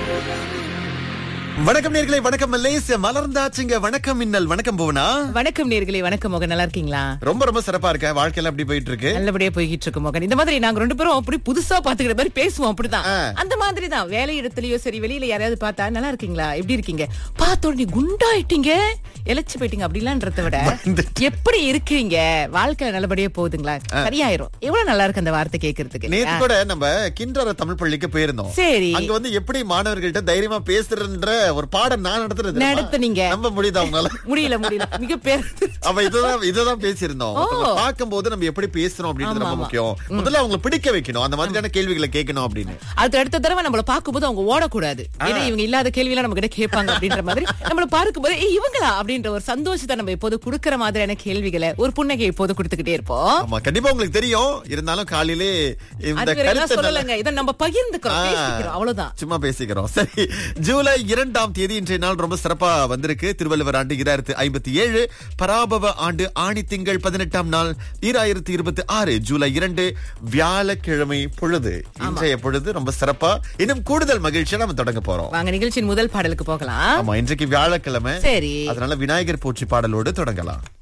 வணக்கம் நேர்களே வணக்கம் மலேசியா மலர்ந்தாச்சுங்க வணக்கம் மின்னல் வணக்கம் போவனா வணக்கம் நேர்களே வணக்கம் மோகன் நல்லா இருக்கீங்களா ரொம்ப ரொம்ப சிறப்பா இருக்க வாழ்க்கையெல்லாம் அப்படி போயிட்டு இருக்கு நல்லபடியா போய்கிட்டு இருக்கு மோகன் இந்த மாதிரி நாங்க ரெண்டு பேரும் அப்படி புதுசா பாத்துக்கிற மாதிரி பேசுவோம் அப்படிதான் ஆ. அந்த மாதிரி தான் வேலை இடத்துலயோ சரி வெளியில யாரையாவது பார்த்தா நல்லா இருக்கீங்களா எப்படி இருக்கீங்க பார்த்த உடனே குண்டாயிட்டீங்க இழைச்சு போயிட்டீங்க அப்படிலான்றத விட வந்துட்டு. எப்படி இருக்கீங்க வாழ்க்கை நல்லபடியா போகுதுங்களா சரியாயிரும் எவ்வளவு நல்லா இருக்கு அந்த வார்த்தை கேட்கறதுக்கு நேத்து கூட நம்ம கிண்டர தமிழ் பள்ளிக்கு போயிருந்தோம் சரி அங்க வந்து எப்படி மாணவர்கள்ட்ட தைரியமா பேசுறன்ற ஒரு பாடம் நான் நடத்துறது நடத்துனீங்க. நம்ப முடியுதா உங்களால முடியல முடியல மிக பேர் அவ இதுதான் இதுதான் பேசியிருந்தோம் ஒருத்தவங்க பார்க்கும்போது நம்ம எப்படி பேசுறோம் அப்படின்றது ரொம்ப முக்கியம் முதல்ல அவங்களை பிடிக்க வைக்கணும் அந்த மாதிரியான கேள்விகளை கேட்கணும் அப்படின்னு அடுத்த அடுத்த தடவை நம்மள பார்க்கும்போது அவங்க ஓடக்கூடாது ஏன்னா இவங்க இல்லாத கேள்வி எல்லாம் நம்ம கிட்ட கேட்பாங்க அப்படின்ற மாதிரி நம்மள பார்க்கும்போது "ஏய், இவங்களா அப்படின்ற ஒரு சந்தோஷத்தை நம்ம எப்போது குடுக்கற மாதிரியான கேள்விகளை ஒரு புன்னகை எப்போது கொடுத்துக்கிட்டே இருப்போம் ஆமா கண்டிப்பா உங்களுக்கு தெரியும் இருந்தாலும் காலையிலே இந்த அது வேற எல்லாம் கருத்தை நல்லா- சொல்லலங்க இதை நம்ம பகிர்ந்துக்கிறோம் பேசிக்கிறோம் அவ்வளவுதான் சும்மா பேசிக்கிறோம் சரி ஜூலை இரண்டாம் தேதி இன்றைய நாள் ரொம்ப சிறப்பா வந்திருக்கு திருவள்ளுவர் ஆண்டு இராயிரத்து ஐம்பத்தி ஏழு பராபவ ஆண்டு ஆணி திங்கள் பதினெட்டாம் நாள் ஈராயிரத்தி இருபத்தி ஆறு ஜூலை இரண்டு வியாழக்கிழமை பொழுது இன்றைய பொழுது ரொம்ப சிறப்பா இன்னும் கூடுதல் மகிழ்ச்சியா நம்ம தொடங்க போறோம் வாங்க நிகழ்ச்சியின் முதல் பாடலுக்கு போகலாம் ஆமா இன்றைக்கு வியாழக்கிழமை சரி அதனால விநாயகர் போற்றி பாடலோடு தொடங்கலாம்